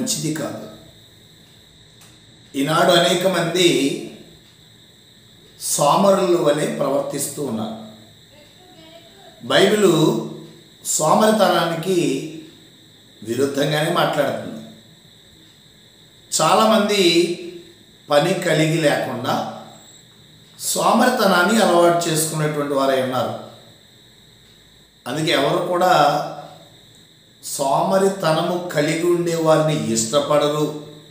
మంచిది కాదు ఈనాడు అనేక మంది సోమరుల వలె ప్రవర్తిస్తూ ఉన్నారు బైబిలు సోమరితనానికి విరుద్ధంగానే మాట్లాడుతుంది చాలామంది పని కలిగి లేకుండా సోమరితనాన్ని అలవాటు చేసుకునేటువంటి వారై ఉన్నారు అందుకే ఎవరు కూడా సోమరితనము కలిగి ఉండే వారిని ఇష్టపడరు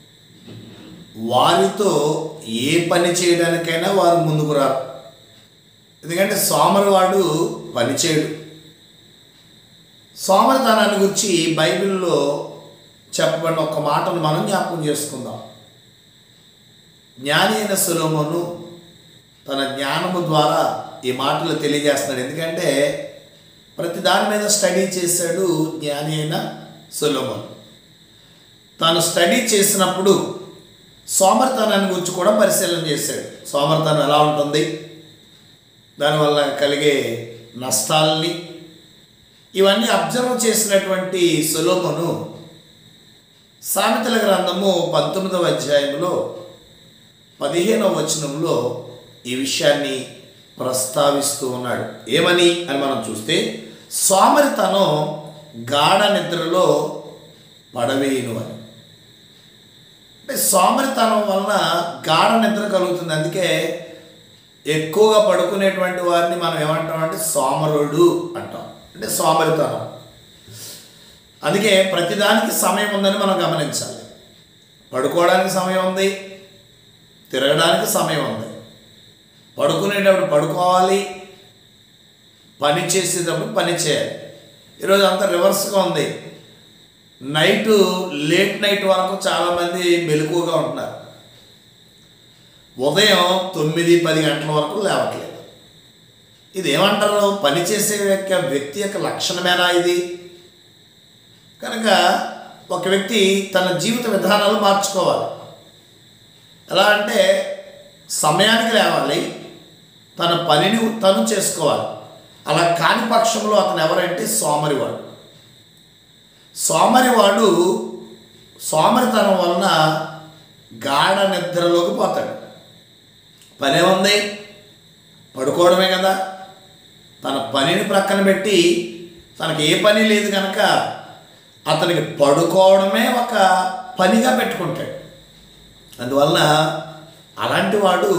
వారితో ఏ పని చేయడానికైనా వారు ముందుకు రారు ఎందుకంటే సోమరివాడు పని చేయడు సోమరితనాన్ని గురించి బైబిల్లో చెప్పబడిన ఒక మాటను మనం జ్ఞాపకం చేసుకుందాం జ్ఞాని అయిన సులోమోను తన జ్ఞానము ద్వారా ఈ మాటలు తెలియజేస్తున్నాడు ఎందుకంటే ప్రతి దాని మీద స్టడీ చేశాడు జ్ఞాని అయిన సులోమోను తాను స్టడీ చేసినప్పుడు సోమర్తనాన్ని గురించి కూడా పరిశీలన చేశాడు సోమర్తనం ఎలా ఉంటుంది దానివల్ల కలిగే నష్టాలని ఇవన్నీ అబ్జర్వ్ చేసినటువంటి సులోమును సామెతల గ్రంథము పంతొమ్మిదవ అధ్యాయంలో పదిహేనవ వచనంలో ఈ విషయాన్ని ప్రస్తావిస్తూ ఉన్నాడు ఏమని అని మనం చూస్తే సోమరితనం గాఢ నిద్రలో పడవేయును అని అంటే సోమరితనం వలన గాఢ నిద్ర కలుగుతుంది అందుకే ఎక్కువగా పడుకునేటువంటి వారిని మనం ఏమంటాం అంటే సోమరుడు అంటాం అంటే సోమరితనం అందుకే ప్రతిదానికి సమయం ఉందని మనం గమనించాలి పడుకోవడానికి సమయం ఉంది తిరగడానికి సమయం ఉంది పడుకునేటప్పుడు పడుకోవాలి పని చేసేటప్పుడు పని చేయాలి ఈరోజు అంతా రివర్స్గా ఉంది నైట్ లేట్ నైట్ వరకు చాలామంది మెలకువగా ఉంటున్నారు ఉదయం తొమ్మిది పది గంటల వరకు లేవట్లేదు ఇది ఏమంటారు పని చేసే యొక్క వ్యక్తి యొక్క లక్షణమేనా ఇది కనుక ఒక వ్యక్తి తన జీవిత విధానాలు మార్చుకోవాలి ఎలా అంటే సమయానికి లేవాలి తన పనిని తను చేసుకోవాలి అలా కాని పక్షంలో అతను ఎవరంటే సోమరివాడు సోమరివాడు సోమరితనం వలన గాఢ నిద్రలోకి పోతాడు పనే ఉంది పడుకోవడమే కదా తన పనిని ప్రక్కన పెట్టి తనకి ఏ పని లేదు కనుక అతనికి పడుకోవడమే ఒక పనిగా పెట్టుకుంటాడు అందువలన అలాంటి వాడు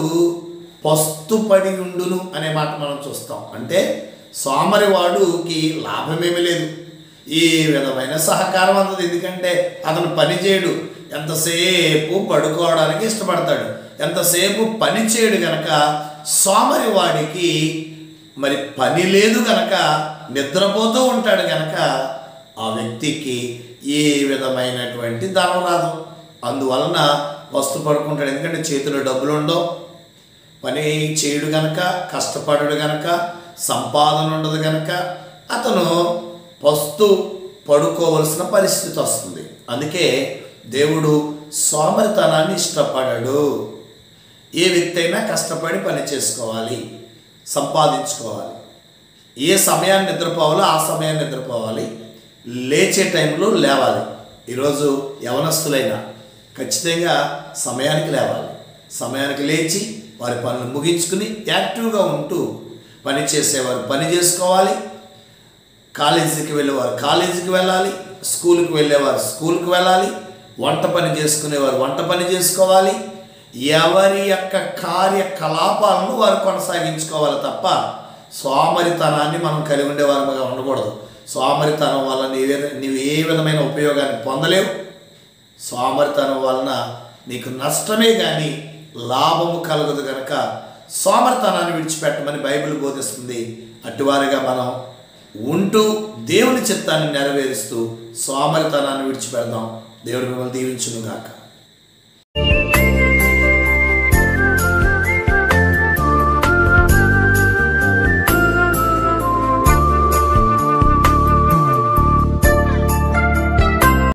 పస్తుపడి ఉండును అనే మాట మనం చూస్తాం అంటే సోమరివాడుకి లాభమేమీ లేదు ఈ విధమైన సహకారం అందదు ఎందుకంటే అతను పని చేయడు ఎంతసేపు పడుకోవడానికి ఇష్టపడతాడు ఎంతసేపు పని చేయడు గనక సోమరివాడికి మరి పని లేదు గనక నిద్రపోతూ ఉంటాడు గనక ఆ వ్యక్తికి ఏ విధమైనటువంటి ధనం రాదు అందువలన వస్తు పడుకుంటాడు ఎందుకంటే చేతిలో డబ్బులు ఉండవు పని చేయడు గనక కష్టపడడు గనక సంపాదన ఉండదు గనక అతను పస్తు పడుకోవలసిన పరిస్థితి వస్తుంది అందుకే దేవుడు సోమరితనాన్ని ఇష్టపడడు ఏ వ్యక్తి అయినా కష్టపడి పని చేసుకోవాలి సంపాదించుకోవాలి ఏ సమయాన్ని నిద్రపోవాలో ఆ సమయాన్ని నిద్రపోవాలి లేచే టైంలో లేవాలి ఈరోజు యవనస్తులైనా ఖచ్చితంగా సమయానికి లేవాలి సమయానికి లేచి వారి పనులు ముగించుకుని యాక్టివ్గా ఉంటూ పని చేసేవారు పని చేసుకోవాలి కాలేజీకి వెళ్ళేవారు కాలేజీకి వెళ్ళాలి స్కూల్కి వెళ్ళేవారు స్కూల్కి వెళ్ళాలి వంట పని చేసుకునేవారు వంట పని చేసుకోవాలి ఎవరి యొక్క కార్యకలాపాలను వారు కొనసాగించుకోవాలి తప్ప సోమరితనాన్ని మనం కలిగి ఉండేవారుగా ఉండకూడదు సోమరితనం వల్ల నీవే నీవు ఏ విధమైన ఉపయోగాన్ని పొందలేవు సోమరితనం వలన నీకు నష్టమే కానీ లాభము కలగదు కనుక సోమరితనాన్ని విడిచిపెట్టమని బైబిల్ బోధిస్తుంది అటువారిగా మనం ఉంటూ దేవుని చిత్తాన్ని నెరవేరుస్తూ సోమరితనాన్ని విడిచిపెడదాం దేవుడు మిమ్మల్ని దీవించును గాక